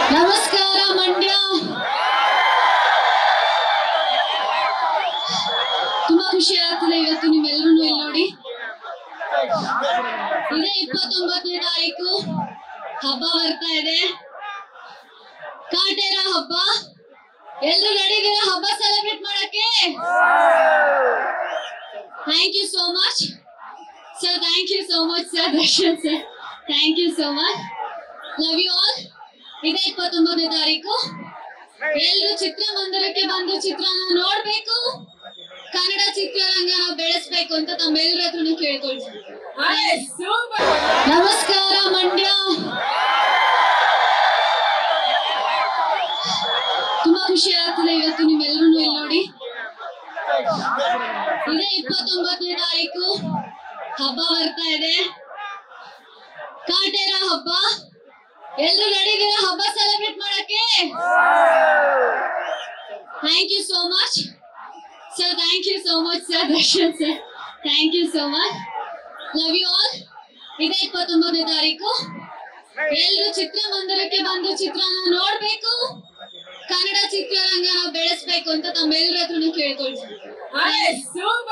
ನಮಸ್ಕಾರ ಮಂಡ್ಯ ತುಂಬಾ ಖುಷಿ ಆಗ್ತದೆ ಇವತ್ತು ನಿಮ್ಮೆಲ್ಲರೂ ಇಲ್ಲಿ ನೋಡಿ ಇದೇ ಇಪ್ಪತ್ತೊಂಬತ್ತನೇ ತಾರೀಕು ಹಬ್ಬ ಬರ್ತಾ ಇದೆ ಕಾಟೇರ ಹಬ್ಬ ಎಲ್ರು ರೆಡಿ ಇದೀರಾ ಹಬ್ಬ ಸೆಲೆಬ್ರೇಟ್ ಮಾಡಕ್ಕೆ thank you so much sir thank you so much sir Darshan sir thank you so much love you all ಇದೇ ಇಪ್ಪತ್ತೊಂಬತ್ತನೇ ತಾರೀಕು ಎಲ್ರು ಚಿತ್ರಮಂದಿರಕ್ಕೆ ಬಂದು ಚಿತ್ರನ ನೋಡ್ಬೇಕು ಕನ್ನಡ ಚಿತ್ರರಂಗನ ಬೆಳೆಸ್ಬೇಕು ಅಂತ ತಮ್ಮೆಲ್ಲರ ಹತ್ರನು ಕೇಳ್ಕೊಳ್ತೀನಿ ನಮಸ್ಕಾರ ಮಂಡ್ಯ ತುಂಬಾ ಖುಷಿ ಆಗ್ತದೆ ಇವತ್ತು ನಿಮ್ಮೆಲ್ಲರೂ ಇಲ್ಲಿ ನೋಡಿ ಇದೇ ಇಪ್ಪತ್ತೊಂಬತ್ತನೇ ತಾರೀಕು ಹಬ್ಬ ಬರ್ತಾ ಇದೆ ಕಾಟೇರ ಹಬ್ಬ ಎಲ್ರು ರೆಡಿ ಇದೀರಾ ಹಬ್ಬ ಸೆಲೆಬ್ರೇಟ್ ಮಾಡಕ್ಕೆ thank you so much sir thank you so much sir Darshan sir thank you so much love you all ಇದೇ ಇಪ್ಪತ್ತೊಂಬತ್ತನೇ ತಾರೀಕು ಎಲ್ರು ಚಿತ್ರಮಂದಿರಕ್ಕೆ ಬಂದು ಚಿತ್ರನ ನೋಡ್ಬೇಕು ಕನ್ನಡ ಚಿತ್ರರಂಗನ ಬೆಳೆಸ್ಬೇಕು ಅಂತ ತಮ್ಮೆಲ್ಲರ ಹತ್ರನು ಕೇಳ್ಕೊಳ್ತೀನಿ